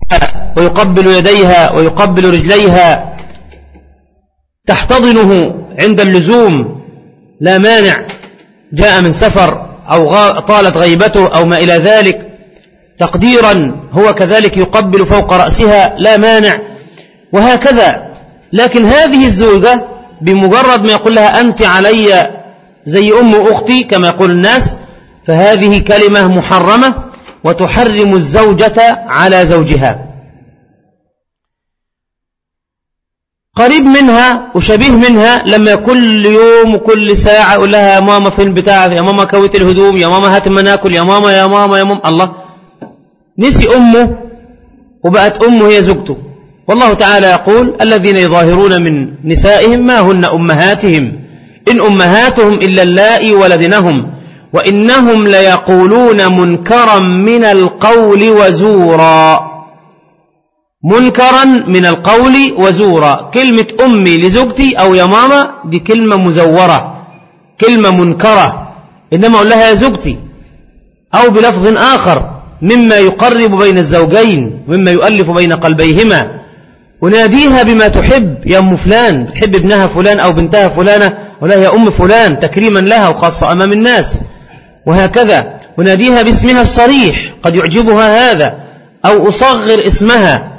ويقبل يديها ويقبل رجليها تحتضنه عند اللزوم لا مانع جاء من سفر أو طالت غيبته أو ما إلى ذلك تقديرا هو كذلك يقبل فوق رأسها لا مانع وهكذا لكن هذه الزوجة بمجرد ما يقول لها أنت علي زي أم أختي كما يقول الناس فهذه كلمة محرمة وتحرم الزوجة على زوجها قريب منها وشبيه منها لما كل يوم وكل ساعة يقول لها يا ماما فين بتاع يا ماما كويت الهدوم يا ماما هات ما ناكل يا ماما يا ماما يا ماما الله نسي أمه وبقت أمه هي زوجته والله تعالى يقول الذين يظاهرون من نسائهم ما هن أمهاتهم إن أمهاتهم إلا اللائي ولدنهم وإنهم ليقولون منكرا من القول وزورا منكرا من القول وزورا كلمة أمي لزوجتي أو يا ماما دي كلمة مزورة كلمة منكرة إنما أقول لها يا زوجتي أو بلفظ آخر مما يقرب بين الزوجين مما يؤلف بين قلبيهما وناديها بما تحب يا أم فلان تحب ابنها فلان أو بنتها فلانة ولا يا أم فلان تكريما لها وخاصة أمام الناس وهكذا وناديها باسمها الصريح قد يعجبها هذا أو أصغر اسمها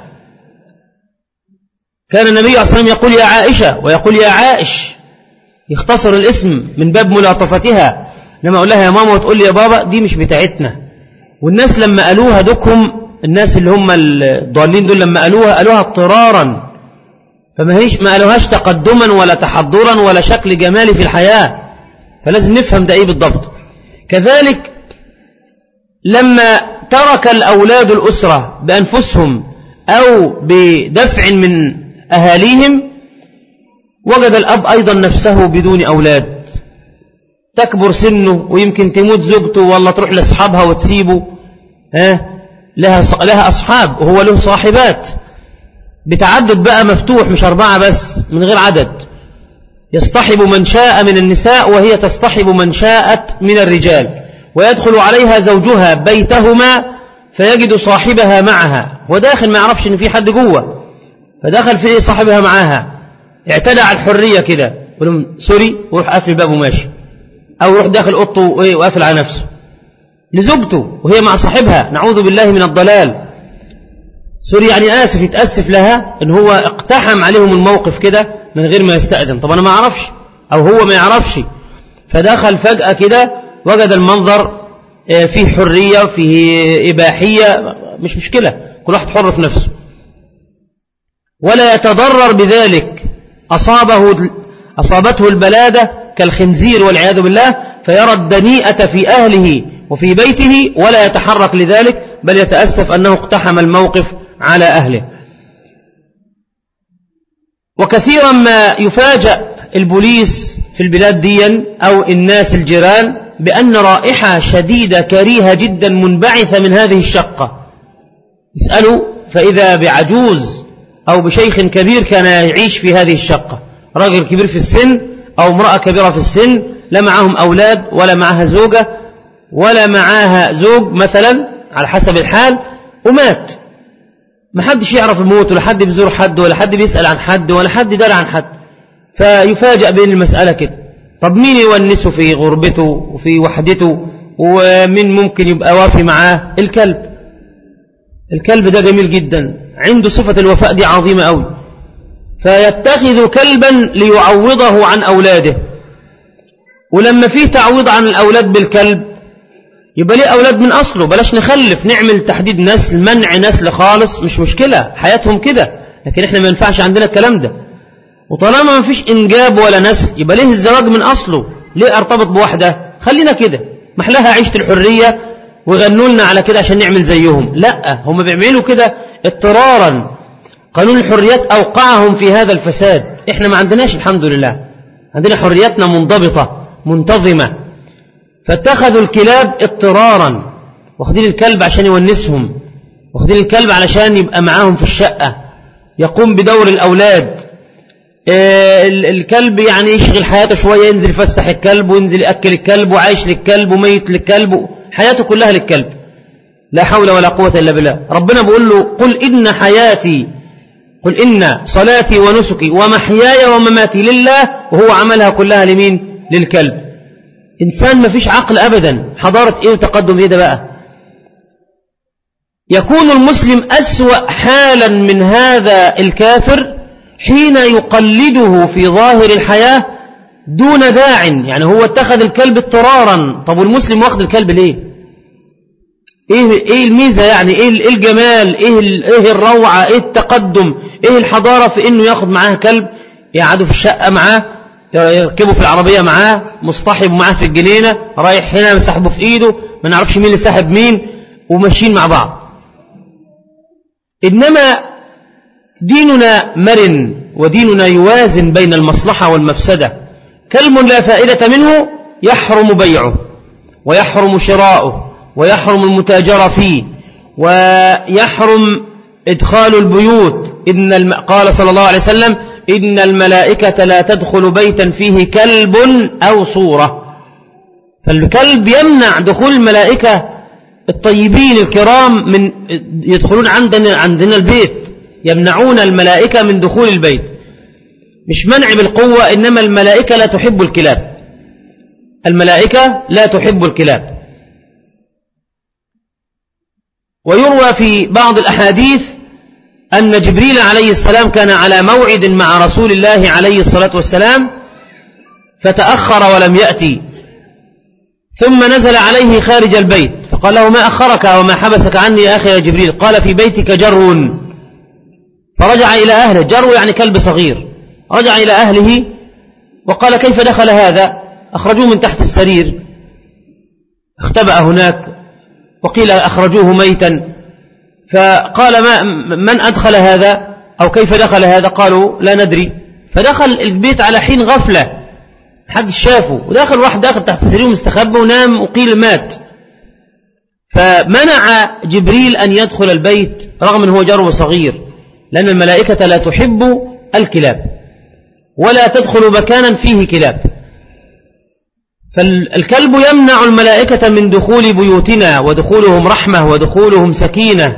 كان النبي عليه الصلاة والسلام يقول يا عائشة ويقول يا عائش يختصر الاسم من باب ملاطفتها لما أقول لها يا ماما وتقول لي يا بابا دي مش بتاعتنا والناس لما قالوها دوكهم الناس اللي هم الضالين دول لما قالوها قالوها اضطرارا فما هيش ما قالوهاش تقدما ولا تحضرا ولا شكل جمالي في الحياة فلازم نفهم ده ايه بالضبط كذلك لما ترك الأولاد الأسرة بأنفسهم أو بدفع من أهاليهم وجد الأب أيضا نفسه بدون أولاد تكبر سنه ويمكن تموت زوجته والله تروح لأصحابها وتسيبه ها لها لها أصحاب وهو له صاحبات بتعدد بقى مفتوح مش أربعة بس من غير عدد يصطحب من شاء من النساء وهي تصطحب من شاءت من الرجال ويدخل عليها زوجها بيتهما فيجد صاحبها معها وداخل ما يعرفش ان في حد جوه فدخل في صاحبها معاها اعتدى على الحرية كده يقول لهم سوري وروح قافل الباب وماشي او يروح داخل اوضته وقافل على نفسه لزوجته وهي مع صاحبها نعوذ بالله من الضلال سوري يعني آسف يتأسف لها ان هو اقتحم عليهم الموقف كده من غير ما يستأذن طب انا ما اعرفش او هو ما يعرفش فدخل فجأة كده وجد المنظر آه، فيه حرية فيه إباحية مش مشكلة كل واحد حر في نفسه ولا يتضرر بذلك أصابه أصابته البلادة كالخنزير والعياذ بالله فيرى الدنيئة في أهله وفي بيته ولا يتحرك لذلك بل يتأسف أنه اقتحم الموقف على أهله وكثيرا ما يفاجأ البوليس في البلاد ديا أو الناس الجيران بأن رائحة شديدة كريهة جدا منبعثة من هذه الشقة اسألوا فإذا بعجوز أو بشيخ كبير كان يعيش في هذه الشقة راجل كبير في السن أو امرأة كبيرة في السن لا معهم أولاد ولا معها زوجة ولا معاها زوج مثلا على حسب الحال ومات ما حدش يعرف الموت ولا حد بيزور حد ولا حد بيسأل عن حد ولا حد دار عن حد فيفاجأ بين المسألة كده طب مين يونسه في غربته وفي وحدته ومين ممكن يبقى وافي معاه الكلب الكلب ده جميل جدا عنده صفة الوفاء دي عظيمة قوي فيتخذ كلبا ليعوضه عن أولاده ولما فيه تعويض عن الأولاد بالكلب يبقى ليه أولاد من أصله بلاش نخلف نعمل تحديد نسل منع نسل خالص مش مشكلة حياتهم كده لكن احنا ما ينفعش عندنا الكلام ده وطالما ما فيش إنجاب ولا نسل يبقى ليه الزواج من أصله ليه أرتبط بواحدة خلينا كده محلها عيشة الحرية وغنوا لنا على كده عشان نعمل زيهم لا هم بيعملوا كده اضطرارا قانون الحريات أوقعهم في هذا الفساد احنا ما عندناش الحمد لله عندنا حرياتنا منضبطة منتظمة فاتخذوا الكلاب اضطرارا واخدين الكلب عشان يونسهم واخدين الكلب علشان يبقى معاهم في الشقة يقوم بدور الأولاد آه، الكلب يعني يشغل حياته شوية ينزل يفسح الكلب وينزل يأكل الكلب وعايش للكلب وميت للكلب حياته كلها للكلب لا حول ولا قوة إلا بالله ربنا بيقول له قل إن حياتي قل إن صلاتي ونسكي ومحياي ومماتي لله وهو عملها كلها لمين للكلب إنسان ما فيش عقل أبدا حضارة إيه وتقدم إيه ده بقى يكون المسلم أسوأ حالا من هذا الكافر حين يقلده في ظاهر الحياة دون داع يعني هو اتخذ الكلب اضطرارا طب والمسلم واخد الكلب ليه ايه ايه الميزه يعني ايه إيه الجمال ايه ايه الروعه ايه التقدم ايه الحضاره في انه ياخد معاه كلب يقعدوا في الشقه معاه يركبوا في العربيه معاه مصطحب معاه في الجنينه رايح هنا مسحبه في ايده ما نعرفش مين اللي ساحب مين وماشيين مع بعض انما ديننا مرن وديننا يوازن بين المصلحه والمفسده كلب لا فائده منه يحرم بيعه ويحرم شراؤه ويحرم المتاجرة فيه ويحرم إدخال البيوت إن الم... قال صلى الله عليه وسلم إن الملائكة لا تدخل بيتا فيه كلب أو صورة فالكلب يمنع دخول الملائكة الطيبين الكرام من يدخلون عندنا عندنا البيت يمنعون الملائكة من دخول البيت مش منع بالقوة إنما الملائكة لا تحب الكلاب الملائكة لا تحب الكلاب ويروى في بعض الأحاديث أن جبريل عليه السلام كان على موعد مع رسول الله عليه الصلاة والسلام فتأخر ولم يأتي ثم نزل عليه خارج البيت فقال له ما أخرك وما حبسك عني يا أخي يا جبريل قال في بيتك جر فرجع إلى أهله جر يعني كلب صغير رجع إلى أهله وقال كيف دخل هذا أخرجوه من تحت السرير اختبأ هناك وقيل أخرجوه ميتا فقال ما من أدخل هذا أو كيف دخل هذا قالوا لا ندري فدخل البيت على حين غفلة حد شافه ودخل واحد داخل تحت السرير مستخبى ونام وقيل مات فمنع جبريل أن يدخل البيت رغم أنه جرب صغير لأن الملائكة لا تحب الكلاب ولا تدخل مكانا فيه كلاب فالكلب يمنع الملائكة من دخول بيوتنا ودخولهم رحمة ودخولهم سكينة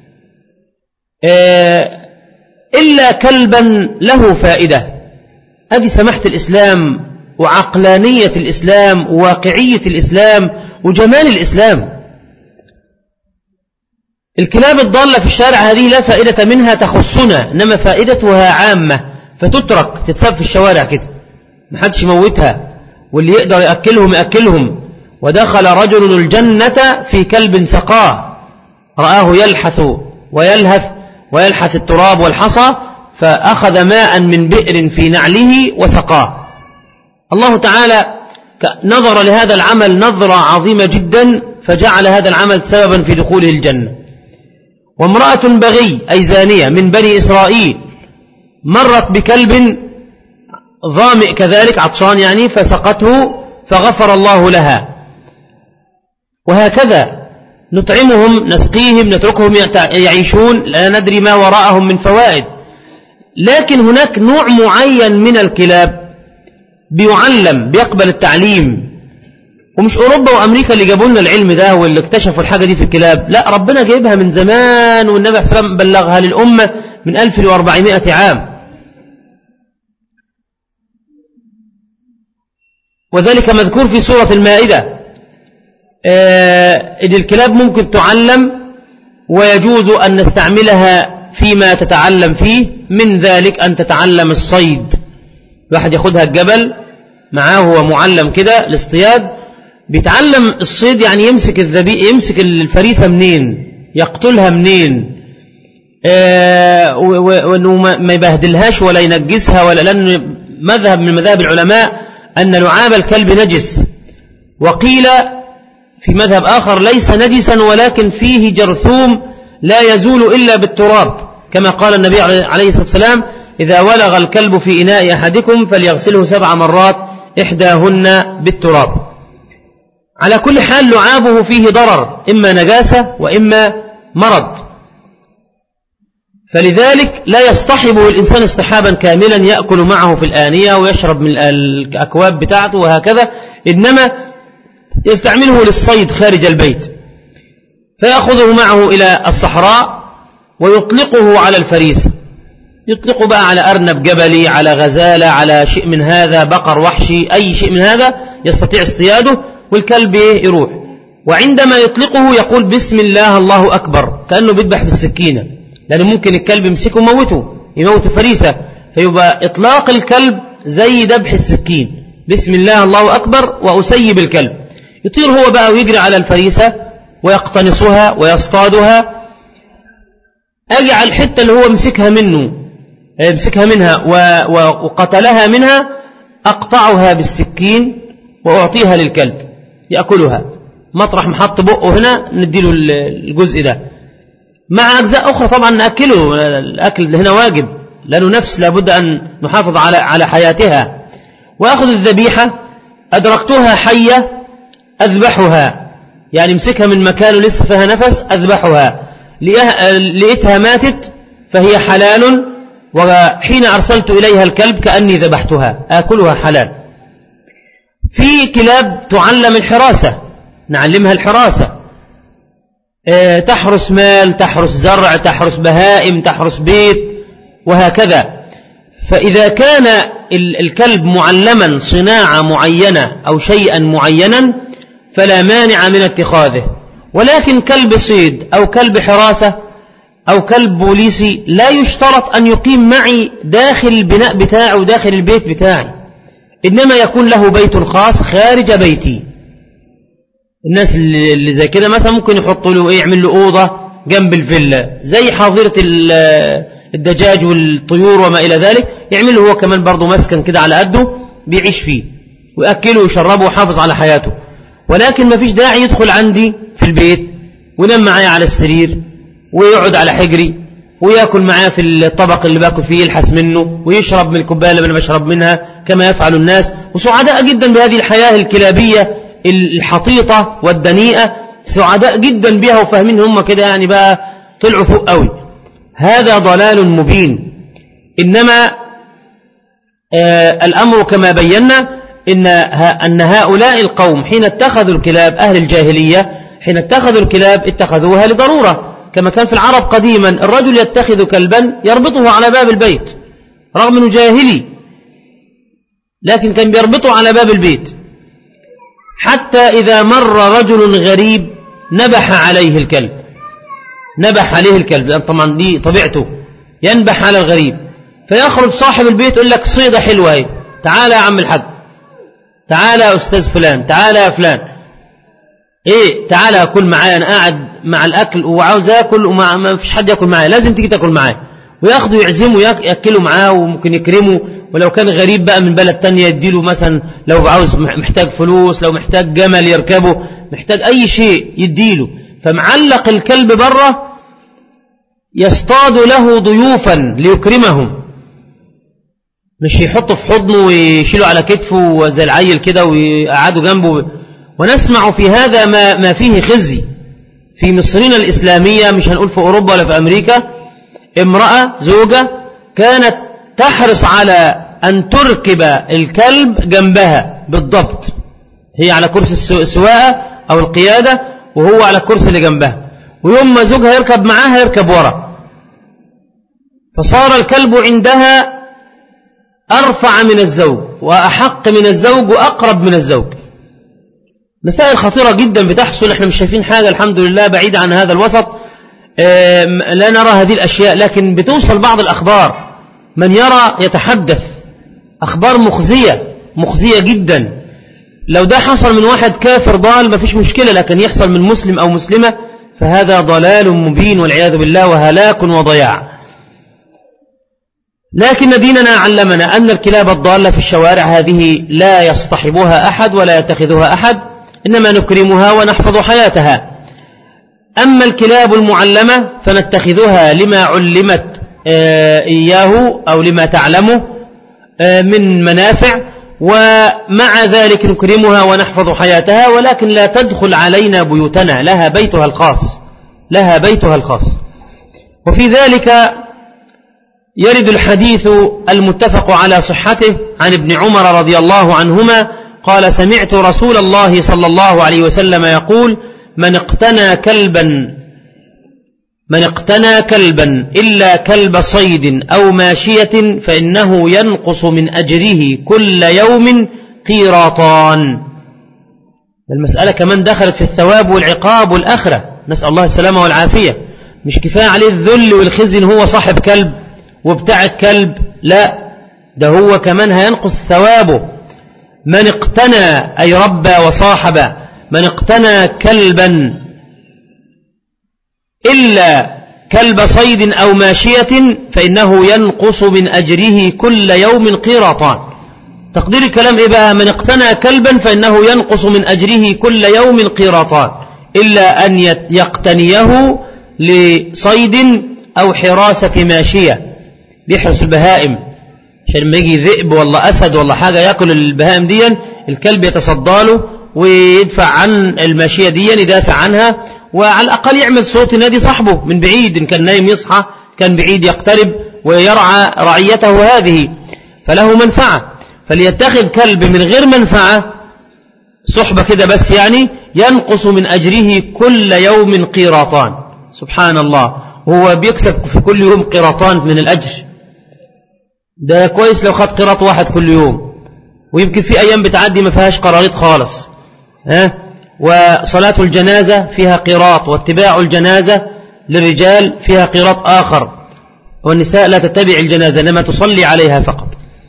آه، إلا كلبا له فائدة هذه سماحة الإسلام وعقلانية الإسلام وواقعية الإسلام وجمال الإسلام الكلاب الضالة في الشارع هذه لا فائدة منها تخصنا إنما فائدتها عامة فتترك تتساب في الشوارع كده محدش يموتها واللي يقدر يأكلهم يأكلهم ودخل رجل الجنة في كلب سقاه رآه يلحث ويلهث ويلحث التراب والحصى فأخذ ماء من بئر في نعله وسقاه الله تعالى نظر لهذا العمل نظرة عظيمة جدا فجعل هذا العمل سببا في دخوله الجنة وامرأة بغي أي زانية من بني إسرائيل مرت بكلب ظامئ كذلك عطشان يعني فسقته فغفر الله لها وهكذا نطعمهم نسقيهم نتركهم يعيشون لا ندري ما وراءهم من فوائد لكن هناك نوع معين من الكلاب بيعلم بيقبل التعليم ومش أوروبا وأمريكا اللي جابوا لنا العلم ده واللي اكتشفوا الحاجة دي في الكلاب لا ربنا جايبها من زمان والنبي عليه الصلاة والسلام بلغها للأمة من 1400 عام وذلك مذكور في سورة المائدة آه، إن الكلاب ممكن تعلم ويجوز أن نستعملها فيما تتعلم فيه من ذلك أن تتعلم الصيد واحد ياخدها الجبل معاه هو معلم كده الاصطياد بيتعلم الصيد يعني يمسك الذبي يمسك الفريسة منين يقتلها منين آه، وانه ما يبهدلهاش ولا ينجسها ولا لأن مذهب من مذاهب العلماء أن لعاب الكلب نجس وقيل في مذهب آخر ليس نجسا ولكن فيه جرثوم لا يزول إلا بالتراب كما قال النبي عليه الصلاة والسلام إذا ولغ الكلب في إناء أحدكم فليغسله سبع مرات إحداهن بالتراب على كل حال لعابه فيه ضرر إما نجاسة وإما مرض فلذلك لا يصطحبه الإنسان اصطحابا كاملا يأكل معه في الآنية ويشرب من الأكواب بتاعته وهكذا إنما يستعمله للصيد خارج البيت فيأخذه معه إلى الصحراء ويطلقه على الفريسة يطلق بقى على أرنب جبلي على غزالة على شيء من هذا بقر وحشي أي شيء من هذا يستطيع اصطياده والكلب يروح وعندما يطلقه يقول بسم الله الله أكبر كأنه بيذبح بالسكينة لأنه ممكن الكلب يمسكه وموته يموت فريسة فيبقى إطلاق الكلب زي ذبح السكين بسم الله الله أكبر وأسيب الكلب يطير هو بقى ويجري على الفريسة ويقتنصها ويصطادها أجعل الحتة اللي هو مسكها منه يمسكها منها وقتلها منها أقطعها بالسكين وأعطيها للكلب يأكلها مطرح محط بقه هنا نديله الجزء ده مع أجزاء أخرى طبعا نأكله الأكل هنا واجب لأنه نفس لابد أن نحافظ على على حياتها وأخذ الذبيحة أدركتها حية أذبحها يعني امسكها من مكانه لسه فيها نفس أذبحها لقيتها ماتت فهي حلال وحين أرسلت إليها الكلب كأني ذبحتها آكلها حلال في كلاب تعلم الحراسة نعلمها الحراسة آه، تحرس مال تحرس زرع تحرس بهائم تحرس بيت وهكذا فإذا كان الكلب معلما صناعة معينة أو شيئا معينا فلا مانع من اتخاذه ولكن كلب صيد أو كلب حراسة أو كلب بوليسي لا يشترط أن يقيم معي داخل البناء بتاعي وداخل البيت بتاعي إنما يكون له بيت خاص خارج بيتي الناس اللي زي كده مثلا ممكن يحطوا له إيه يعمل له أوضة جنب الفيلا زي حظيرة الدجاج والطيور وما إلى ذلك يعمل له هو كمان برضه مسكن كده على قده بيعيش فيه ويأكله ويشربه ويحافظ على حياته ولكن ما فيش داعي يدخل عندي في البيت وينام معايا على السرير ويقعد على حجري ويأكل معاه في الطبق اللي باكل فيه يلحس منه ويشرب من الكوباية اللي أنا بشرب منها كما يفعل الناس وسعداء جدا بهذه الحياة الكلابية الحطيطة والدنيئة سعداء جدا بها وفاهمين هم كده يعني بقى طلعوا فوق قوي هذا ضلال مبين إنما آه الأمر كما بينا إن, أن هؤلاء القوم حين اتخذوا الكلاب أهل الجاهلية حين اتخذوا الكلاب اتخذوها لضرورة كما كان في العرب قديما الرجل يتخذ كلبا يربطه على باب البيت رغم أنه جاهلي لكن كان بيربطه على باب البيت حتى إذا مر رجل غريب نبح عليه الكلب نبح عليه الكلب لأن طبعا دي طبيعته ينبح على الغريب فيخرج صاحب البيت يقول لك صيدة حلوة هي تعال يا عم الحاج تعال يا أستاذ فلان تعال يا فلان ايه تعالى كل معايا انا قاعد مع الاكل وعاوز اكل وما ما فيش حد ياكل معايا لازم تيجي تاكل معايا وياخده يعزمه ياكله معاه وممكن يكرمه ولو كان غريب بقى من بلد تانية يديله مثلا لو عاوز محتاج فلوس لو محتاج جمل يركبه محتاج اي شيء يديله فمعلق الكلب بره يصطاد له ضيوفا ليكرمهم مش يحطه في حضنه ويشيله على كتفه زي العيل كده ويقعده جنبه ونسمع في هذا ما, ما فيه خزي في مصرنا الإسلامية مش هنقول في أوروبا ولا في أمريكا امرأة زوجة كانت تحرص على أن تركب الكلب جنبها بالضبط هي على كرسي السواقة أو القيادة وهو على الكرسي اللي جنبها ويوم ما زوجها يركب معاها يركب ورا فصار الكلب عندها أرفع من الزوج وأحق من الزوج وأقرب من الزوج مسائل خطيرة جدا بتحصل احنا مش شايفين حاجة الحمد لله بعيدة عن هذا الوسط لا نرى هذه الأشياء لكن بتوصل بعض الأخبار من يرى يتحدث أخبار مخزية مخزية جدا لو ده حصل من واحد كافر ضال ما فيش مشكلة لكن يحصل من مسلم أو مسلمة فهذا ضلال مبين والعياذ بالله وهلاك وضياع لكن ديننا علمنا أن الكلاب الضالة في الشوارع هذه لا يصطحبها أحد ولا يتخذها أحد إنما نكرمها ونحفظ حياتها أما الكلاب المعلمة فنتخذها لما علمت آه، إياه أو لما تعلمه آه، من منافع ومع ذلك نكرمها ونحفظ حياتها ولكن لا تدخل علينا بيوتنا لها بيتها الخاص لها بيتها الخاص وفي ذلك يرد الحديث المتفق على صحته عن ابن عمر رضي الله عنهما قال سمعت رسول الله صلى الله عليه وسلم يقول من اقتنى كلبا من اقتنى كلبا إلا كلب صيد أو ماشية فإنه ينقص من أجره كل يوم قيراطان المسألة كمان دخلت في الثواب والعقاب والأخرة نسأل الله السلامة والعافية مش كفاية عليه الذل والخزي إن هو صاحب كلب وبتاع الكلب لا ده هو كمان هينقص ثوابه من اقتنى أي ربى وصاحب من اقتنى كلبا إلا كلب صيد أو ماشية فإنه ينقص من أجره كل يوم قيراطان تقدير الكلام إيه بقى من اقتنى كلبا فإنه ينقص من أجره كل يوم قيراطان إلا أن يقتنيه لصيد أو حراسة ماشية بيحرس البهائم عشان لما يجي ذئب ولا أسد ولا حاجة يأكل البهائم دي الكلب يتصدى له ويدفع عن الماشية دي يدافع عنها وعلى الأقل يعمل صوت ينادي صاحبه من بعيد إن كان نايم يصحى كان بعيد يقترب ويرعى رعيته هذه فله منفعة فليتخذ كلب من غير منفعة صحبة كده بس يعني ينقص من أجره كل يوم قيراطان سبحان الله هو بيكسب في كل يوم قيراطان من الأجر ده كويس لو خد قيراط واحد كل يوم ويمكن في أيام بتعدي ما فيهاش قراريط خالص ها وصلاة الجنازة فيها قراط واتباع الجنازة للرجال فيها قراط آخر والنساء لا تتبع الجنازة إنما تصلي عليها فقط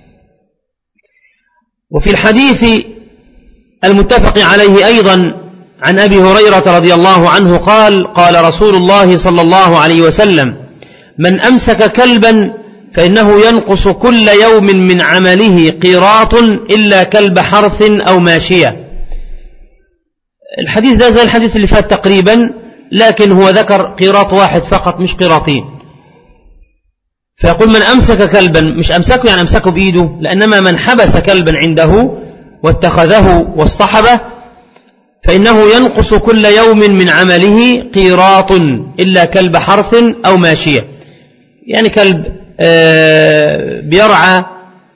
وفي الحديث المتفق عليه أيضا عن أبي هريرة رضي الله عنه قال قال رسول الله صلى الله عليه وسلم من أمسك كلبا فإنه ينقص كل يوم من عمله قيراط إلا كلب حرث أو ماشية الحديث ده زي الحديث اللي فات تقريبا لكن هو ذكر قيراط واحد فقط مش قيراطين فيقول من أمسك كلبا مش أمسكه يعني أمسكه بإيده لأنما من حبس كلبا عنده واتخذه واصطحبه فإنه ينقص كل يوم من عمله قيراط إلا كلب حرث أو ماشية يعني كلب آه، بيرعى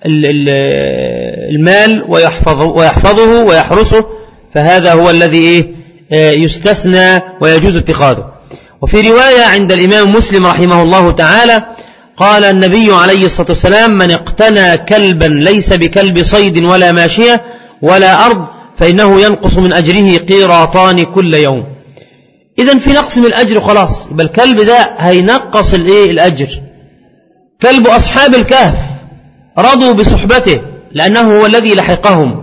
المال ويحفظه, ويحفظه ويحرسه فهذا هو الذي إيه آه، يستثنى ويجوز اتخاذه وفي رواية عند الإمام مسلم رحمه الله تعالى قال النبي عليه الصلاة والسلام من اقتنى كلبا ليس بكلب صيد ولا ماشية ولا أرض فإنه ينقص من أجره قيراطان كل يوم إذا في نقص من الأجر خلاص يبقى الكلب ده هينقص الإيه الأجر كلب أصحاب الكهف رضوا بصحبته لأنه هو الذي لحقهم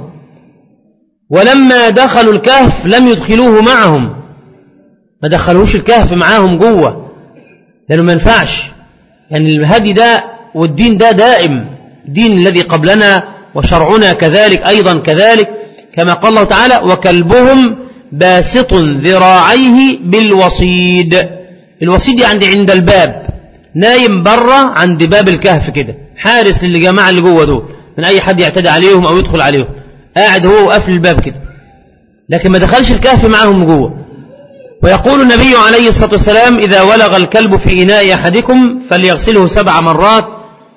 ولما دخلوا الكهف لم يدخلوه معهم ما دخلوش الكهف معاهم جوه لأنه ما ينفعش يعني الهدي ده والدين ده دائم دين الذي قبلنا وشرعنا كذلك أيضا كذلك كما قال الله تعالى وكلبهم باسط ذراعيه بالوصيد الوصيد يعني عند الباب نايم برا عند باب الكهف كده حارس للجماعة اللي جوه دول من أي حد يعتدي عليهم أو يدخل عليهم قاعد هو وقفل الباب كده لكن ما دخلش الكهف معهم جوه ويقول النبي عليه الصلاة والسلام إذا ولغ الكلب في إناء أحدكم فليغسله سبع مرات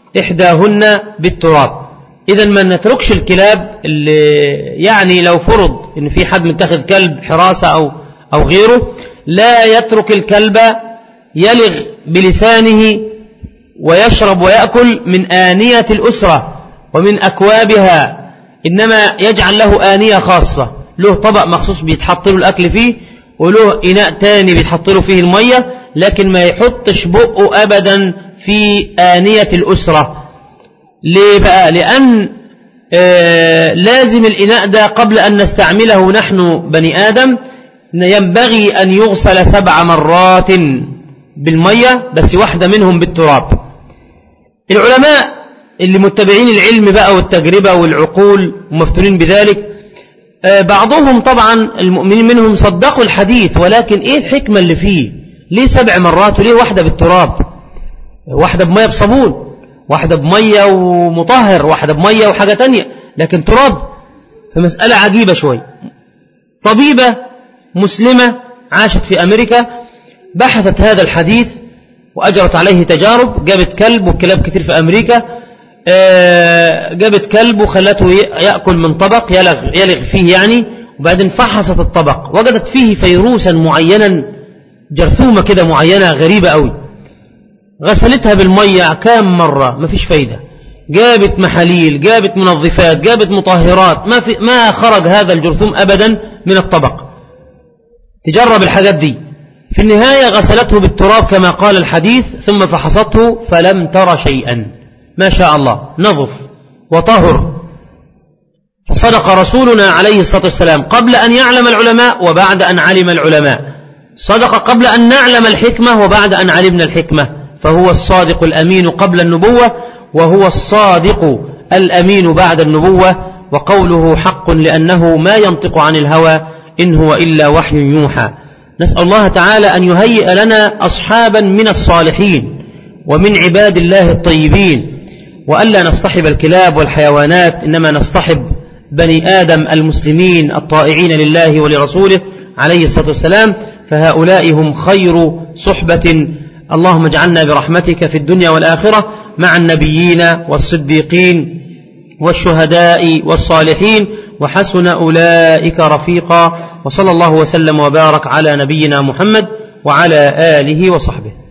إحداهن بالتراب إذا ما نتركش الكلاب اللي يعني لو فرض إن في حد متخذ كلب حراسة أو, أو غيره لا يترك الكلب يلغ بلسانه ويشرب ويأكل من آنية الأسرة ومن أكوابها إنما يجعل له آنية خاصة له طبق مخصوص بيتحط له الأكل فيه وله إناء تاني بيتحط له فيه المية لكن ما يحطش بقه أبدا في آنية الأسرة ليه بقى لأن آه لازم الإناء ده قبل أن نستعمله نحن بني آدم ينبغي أن يغسل سبع مرات بالمية بس واحدة منهم بالتراب العلماء اللي متبعين العلم بقى والتجربة والعقول ومفتونين بذلك آه، بعضهم طبعا المؤمنين منهم صدقوا الحديث ولكن ايه الحكمة اللي فيه ليه سبع مرات وليه واحدة بالتراب واحدة بمية بصابون واحدة بمية ومطهر واحدة بمية وحاجة تانية لكن تراب فمسألة عجيبة شوي طبيبة مسلمة عاشت في أمريكا بحثت هذا الحديث وأجرت عليه تجارب جابت كلب وكلاب كتير في أمريكا آه، جابت كلب وخلته يأكل من طبق يلغ, يلغ فيه يعني وبعدين فحصت الطبق وجدت فيه فيروسا معينا جرثومة كده معينة غريبة قوي غسلتها بالمية كام مرة ما فيش فايدة جابت محاليل جابت منظفات جابت مطهرات ما, في ما خرج هذا الجرثوم أبدا من الطبق تجرب الحاجات دي في النهاية غسلته بالتراب كما قال الحديث ثم فحصته فلم تر شيئا ما شاء الله نظف وطهر فصدق رسولنا عليه الصلاة والسلام قبل أن يعلم العلماء وبعد أن علم العلماء صدق قبل أن نعلم الحكمة وبعد أن علمنا الحكمة فهو الصادق الأمين قبل النبوة وهو الصادق الأمين بعد النبوة وقوله حق لأنه ما ينطق عن الهوى إن هو إلا وحي يوحى نسأل الله تعالى أن يهيئ لنا أصحابا من الصالحين ومن عباد الله الطيبين وألا نصطحب الكلاب والحيوانات إنما نصطحب بني آدم المسلمين الطائعين لله ولرسوله عليه الصلاة والسلام فهؤلاء هم خير صحبة اللهم اجعلنا برحمتك في الدنيا والآخرة مع النبيين والصديقين والشهداء والصالحين وحسن أولئك رفيقا وصلى الله وسلم وبارك على نبينا محمد وعلى آله وصحبه